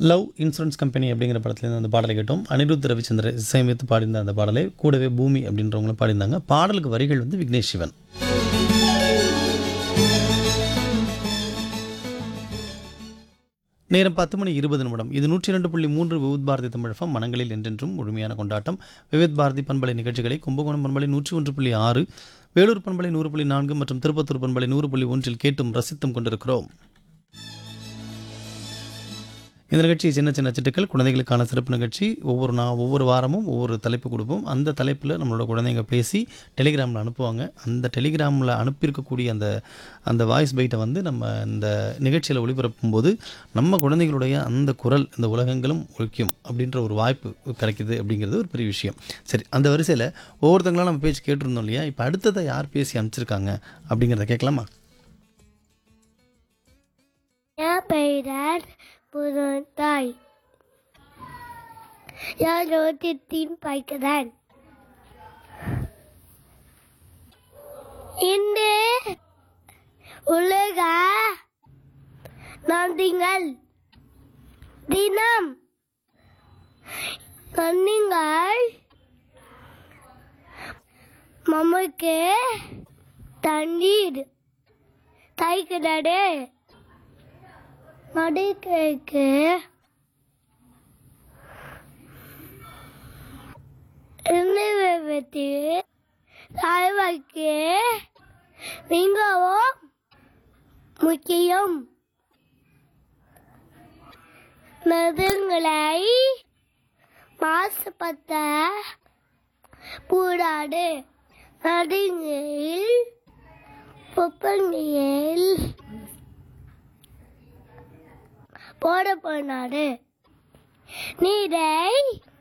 love insurance company அப்படிங்கிற படத்துலேருந்து அந்த பாடலை கேட்டோம் அனிருத் ரவிச்சந்திர இசையமைத்து பாடியிருந்த அந்த பாடலை கூடவே பூமி அப்படின்றவங்களும் பாடியிருந்தாங்க பாடலுக்கு வரிகள் வந்து விக்னேஷ் சிவன் நேரம் பத்து மணி இருபது நிமிடம் இது நூற்றி ரெண்டு புள்ளி மூன்று விவித் பாரதி தமிழகம் மனங்களில் என்றென்றும் முழுமையான கொண்டாட்டம் விவித் பாரதி பண்பலை நிகழ்ச்சிகளை கும்பகோணம் பண்பலை நூற்றி ஒன்று புள்ளி ஆறு வேலூர் பண்பலை நூறு புள்ளி நான்கு மற்றும் திருப்பத்தூர் பண்பலை நூறு புள்ளி ஒன்றில் கேட்டும் ரசித்தும் கொண்டிருக்கிறோம் இந்த நிகழ்ச்சி சின்ன சின்ன சிட்டுக்கள் குழந்தைகளுக்கான சிறப்பு நிகழ்ச்சி ஒவ்வொரு நா ஒவ்வொரு வாரமும் ஒவ்வொரு தலைப்பு கொடுப்போம் அந்த தலைப்பில் நம்மளோட குழந்தைங்க பேசி டெலிகிராமில் அனுப்புவாங்க அந்த டெலிகிராமில் அனுப்பியிருக்கக்கூடிய அந்த அந்த வாய்ஸ் பைட்டை வந்து நம்ம இந்த நிகழ்ச்சியில் ஒளிபரப்பும் போது நம்ம குழந்தைகளுடைய அந்த குரல் இந்த உலகங்களும் ஒழிக்கும் அப்படின்ற ஒரு வாய்ப்பு கிடைக்குது அப்படிங்கிறது ஒரு பெரிய விஷயம் சரி அந்த வரிசையில் ஒவ்வொருத்தங்களும் நம்ம பேச்சு கேட்டிருந்தோம் இல்லையா இப்போ அடுத்ததை யார் பேசி அனுப்பிச்சிருக்காங்க அப்படிங்கிறத கேட்கலாமா என் பெயர் புதுத்தாய் நான் ரோட்டத்தின் பைக்கிறேன் இன்று உலக நன்றிகள் தினம் நன்றிகள் மம்முக்கு தண்ணீர் தைக்கிறது நடுக்கைக்கு விபத்து தலைவருக்கு மிகவும் முக்கியம் நதுங்களை மாசுபட்ட கூடாது நடுங்கில் குப்பையில் போட போனாரு நீரை